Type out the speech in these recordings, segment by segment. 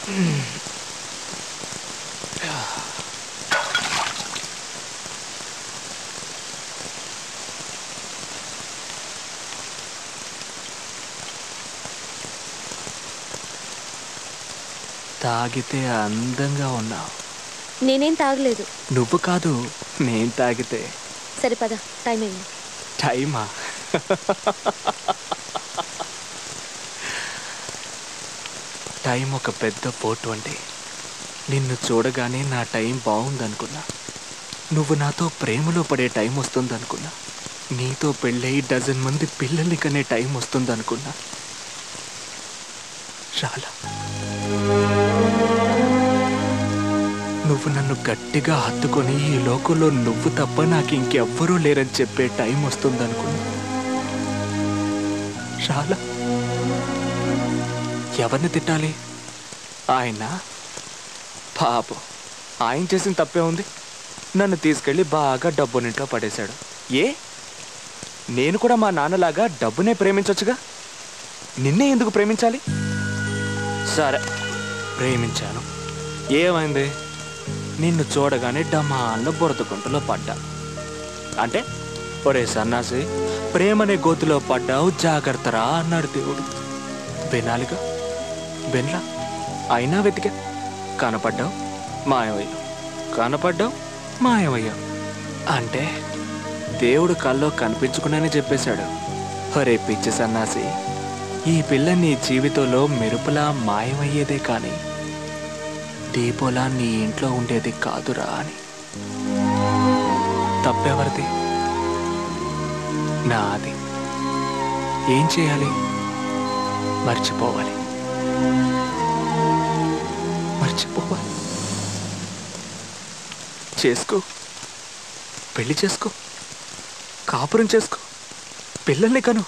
తాగితే అందంగా ఉన్నావు నేనేం తాగలేదు నువ్వు కాదు నేను తాగితే సరే పద టైం అయింది టైమా టైం ఒక పెద్ద పోటు అండి నిన్ను చూడగానే నా టైం బాగుందనుకున్నా నువ్వు నాతో ప్రేమలో పడే టైం వస్తుందనుకున్నా నీతో పెళ్ళై డజన్ మంది పిల్లల్ని కనే టైం వస్తుందనుకున్నా చాలా నువ్వు నన్ను గట్టిగా హత్తుకొని ఈ లోకంలో నువ్వు తప్ప నాకు ఇంకెవ్వరూ లేరని చెప్పే టైం వస్తుందనుకున్నా చాలా ఎవరిని తిట్టాలి ఆయన పాపం ఆయన చేసిన తప్పే ఉంది నన్ను తీసుకెళ్ళి బాగా డబ్బునింట్లో పడేశాడు ఏ నేను కూడా మా నాన్నలాగా డబ్బునే ప్రేమించొచ్చుగా నిన్నే ఎందుకు ప్రేమించాలి సరే ప్రేమించాను ఏమైంది నిన్ను చూడగానే డమాల్లో బురదకుంటలో పడ్డా అంటే ఒరే సన్నాసి ప్రేమనే గోతులో పడ్డావు జాగ్రత్తరా అన్నాడు దేవుడు వినాలిగా వినలా అయినా వెతికా కనపడ్డావు మాయమయ్యావు కనపడ్డావు మాయమయ్యావు అంటే దేవుడు కల్లో కనిపించుకున్నానే చెప్పేశాడు ఒరే పిచ్చి సన్నాసి ఈ పిల్ల నీ జీవితంలో మెరుపులా మాయమయ్యేదే కానీ దీపోలా నీ ఇంట్లో ఉండేది కాదురా అని తప్పెవరిది నాది ఏం చేయాలి మర్చిపోవాలి మర్చిపోవాలి చేసుకో పెళ్లి చేసుకో కాపురం చేసుకో పిల్లల్ని కను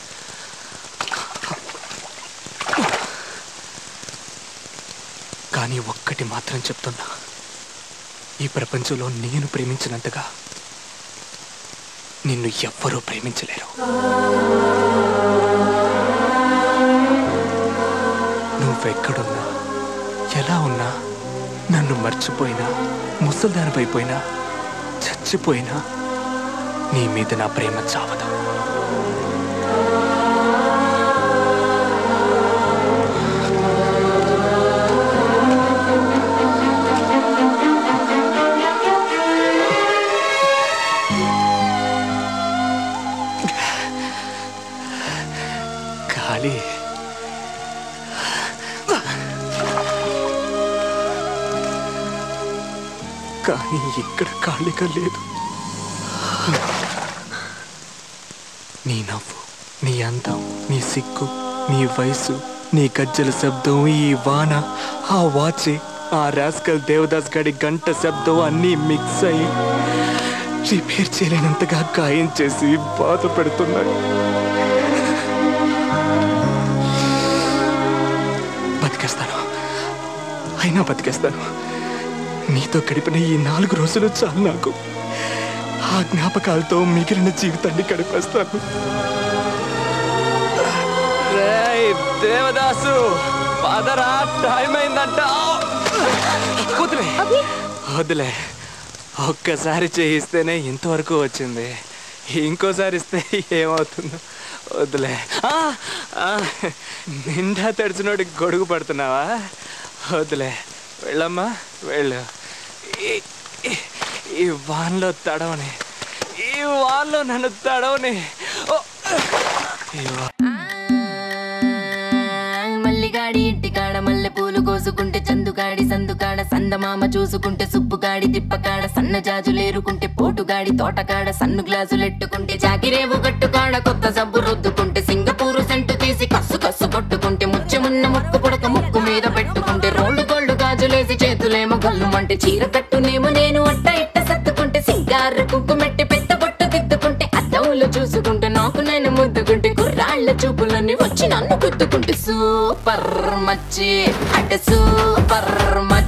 కానీ ఒక్కటి మాత్రం చెప్తున్నా ఈ ప్రపంచంలో నేను ప్రేమించినంతగా నిన్ను ఎవ్వరూ ప్రేమించలేరు నువ్వెక్కడున్నా ఎలా ఉన్నా నన్ను మర్చిపోయినా ముసల్దానిపైపోయినా చచ్చిపోయినా నీ మీద నా ప్రేమ చావదు ఖాళీ కానీ ఇక్కడ ఖాళీగా లేదు నీ నవ్వు నీ అందం నీ సిగ్గు నీ వయసు నీ గజ్జల శబ్దం ఈ వాన ఆ వాచి ఆ రాస్కల్ దేవదాస్ గడి గంట శబ్దం అన్నీ మిక్స్ అయ్యి రిపేర్ చేయలేనంతగా గాయం చేసి బాధ పెడుతున్నాయి బతికేస్తాను అయినా బతికేస్తాను నీతో గడిపిన ఈ నాలుగు రోజులు చాలు నాకు ఆ జ్ఞాపకాలతో మిగిలిన జీవితాన్ని గడిపేస్తాను దేవదాసు పదరా టైం అయిందంట వదిలే వదిలే ఒక్కసారి చేయిస్తేనే ఇంతవరకు వచ్చింది ఇంకోసారి ఇస్తే ఏమవుతుందో వదిలే ఆ, ఆ, నిండా తడిచినోడికి గొడుగు పడుతున్నావా వదిలే వెళ్ళమ్మా వెళ్ళు ఈ- ఈ- ఈ వాన్లో తడవని ఈ వాన్లో నన్ను తడవని ఓ, ఈ వా- మల్లిగాడి ఇంటికాడ మల్లె పూలు కోసుకుంటే చందుగాడి సందుకాడ సందమామ చూసుకుంటే సుప్పుగాడి తిప్పకాడ సన్న జాజులేరుకుంటే పోటుగాడి తోటకాడ సన్ను గ్లాసులెట్టుకుంటే జాకిరేవు గట్టుకాడ కొత్త సబ్బు రుద్దుకుంటే సింగపూరు సెంటు తీసి కస్సు కస్సు కొట్టుకుంటే ముచ్చెమున్న ముక్కు పుడక ముక్కు మీద పెట్టుకుంటే రోడ్డు గోళ్ళు గాజులేసి చేతులేమో గల్లుమంటే చీర కట్టునేమో నేను అట్ట ఇట్ట సత్తుకుంటే సింగార కుంకుమెట్టి పెద్ద బొట్టు దిద్దుకుంటే అద్దంలో చూసుకుంటే నాకు నేను ముద్దుకుంటే కుర్రాళ్ళ చూపులన్నీ వచ్చి నన్ను గుద్దుకుంటే సూపర్ మచ్చి అంటే సూపర్ మచ్చి